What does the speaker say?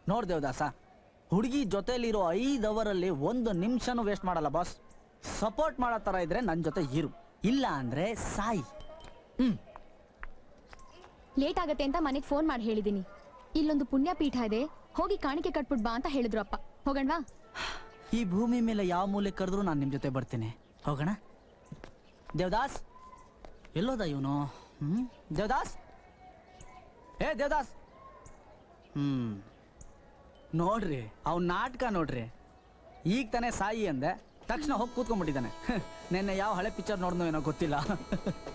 ನೋಡ್ ದೇವದಾಸ ಹುಡುಗಿ ಜೊತೆಲಿರೋ ಐದು ಅವರಲ್ಲಿ ಒಂದು ನಿಮಿಷನೂ ವೇಸ್ಟ್ ಮಾಡಲ್ಲ ಬಾಸ್ ಸಪೋರ್ಟ್ ಮಾಡೋ ಥರ ಇದ್ರೆ ನನ್ನ ಜೊತೆ ಇರು ಇಲ್ಲ ಅಂದ್ರೆ ಸಾಯಿ ಹ್ಮ್ ಲೇಟ್ ಆಗತ್ತೆ ಅಂತ ಮನೆಗೆ ಫೋನ್ ಮಾಡಿ ಹೇಳಿದೀನಿ ಇಲ್ಲೊಂದು ಪುಣ್ಯಪೀಠ ಇದೆ ಹೋಗಿ ಕಾಣಿಕೆ ಕಟ್ಬಿಟ್ ಬಾ ಅಂತ ಹೇಳಿದ್ರು ಅಪ್ಪ ಹೋಗಣ್ವಾ ಈ ಭೂಮಿ ಮೇಲೆ ಯಾವ ಮೂಲೆ ಕರೆದ್ರು ನಾನು ನಿಮ್ಮ ಜೊತೆ ಬರ್ತೀನಿ ಹೋಗೋಣ ದೇವದಾಸ್ ಎಲ್ಲೋದ ಇವನು ಹ್ಮ್ ದೇವದಾಸ್ ಏ ದೇವದಾಸ್ ಹ್ಮ್ ನೋಡ್ರಿ ಅವ್ನ ನಾಟಕ ನೋಡ್ರಿ ಈಗ ತಾನೇ ಸಾಯಿ ಅಂದೆ ತಕ್ಷಣ ಹೋಗಿ ಕೂತ್ಕೊಂಡ್ಬಿಟ್ಟಿದ್ದಾನೆ ನೆನ್ನೆ ಯಾವ ಹಳೆ ಪಿಕ್ಚರ್ ನೋಡ್ನೋ ಏನೋ ಗೊತ್ತಿಲ್ಲ